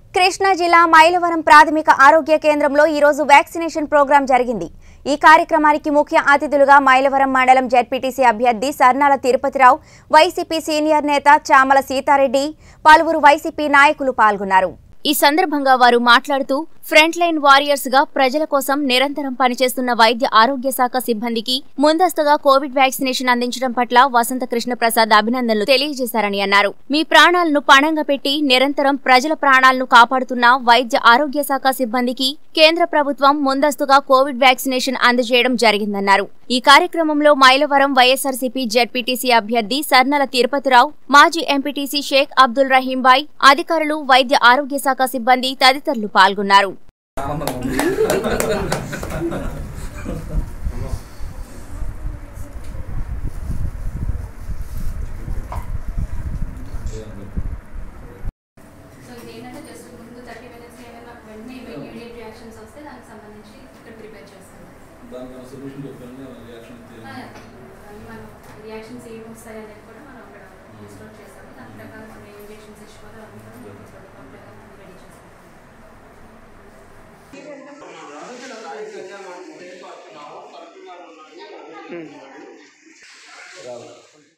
కృష్ణా జిల్లా మైలవరం ప్రాథమిక ఆరోగ్య కేంద్రంలో ఈరోజు వ్యాక్సినేషన్ ప్రోగ్రాం జరిగింది ఈ కార్యక్రమానికి ముఖ్య అతిథులుగా మైలవరం మండలం జెడ్పీటీసీ అభ్యర్థి సర్నాల తిరుపతిరావు వైసీపీ సీనియర్ నేత చామల సీతారెడ్డి పలువురు వైసీపీ నాయకులు పాల్గొన్నారు ఈ సందర్భంగా వారు మాట్లాడుతూ ఫ్రంట్ లైన్ వారియర్స్ గా ప్రజల కోసం నిరంతరం పనిచేస్తున్న వైద్య ఆరోగ్య శాఖ సిబ్బందికి ముందస్తుగా కోవిడ్ వ్యాక్సినేషన్ అందించడం పట్ల వసంత కృష్ణ ప్రసాద్ అభినందనలు తెలియజేశారని అన్నారు మీ ప్రాణాలను పణంగా పెట్టి నిరంతరం ప్రజల ప్రాణాలను కాపాడుతున్న వైద్య ఆరోగ్య శాఖ సిబ్బందికి కేంద్ర ప్రభుత్వం ముందస్తుగా కోవిడ్ వ్యాక్సినేషన్ అందజేయడం జరిగిందన్నారు ఈ కార్యక్రమంలో మైలవరం వైఎస్ఆర్సీపీ జెడ్పీటీసీ అభ్యర్థి సర్నల తిరుపతిరావు మాజీ ఎంపీటీసీ షేక్ అబ్దుల్ రహీంబాయ్ అధికారులు వైద్య ఆరోగ్య శాఖ సిబ్బంది తదితరులు పాల్గొన్నారు ఆనందంగా ఉంది సో ఇది ఏంటంటే జస్ట్ ముందు థర్టీ మినిట్స్ ఏమైనా వెంటనే ఇమీడియట్ రియాక్షన్స్ వస్తే దానికి సంబంధించి ఇక్కడ ప్రిపేర్ చేస్తాం దానికి సొల్యూషన్ చెప్పండి రియాక్షన్ ఆ, అవి మనం రియాక్షన్స్ ఏమి వస్తాయి అనేది కూడా మనం అక్కడ లిస్ట్ అవుట్ చేస్తాము దాని ప్రకారం మనం ఏ ఇంజెక్షన్స్ ఇచ్చుకోవాలో అవి కూడా మనం protocol ప్రకారం రెడీ చేస్తాం రావాలి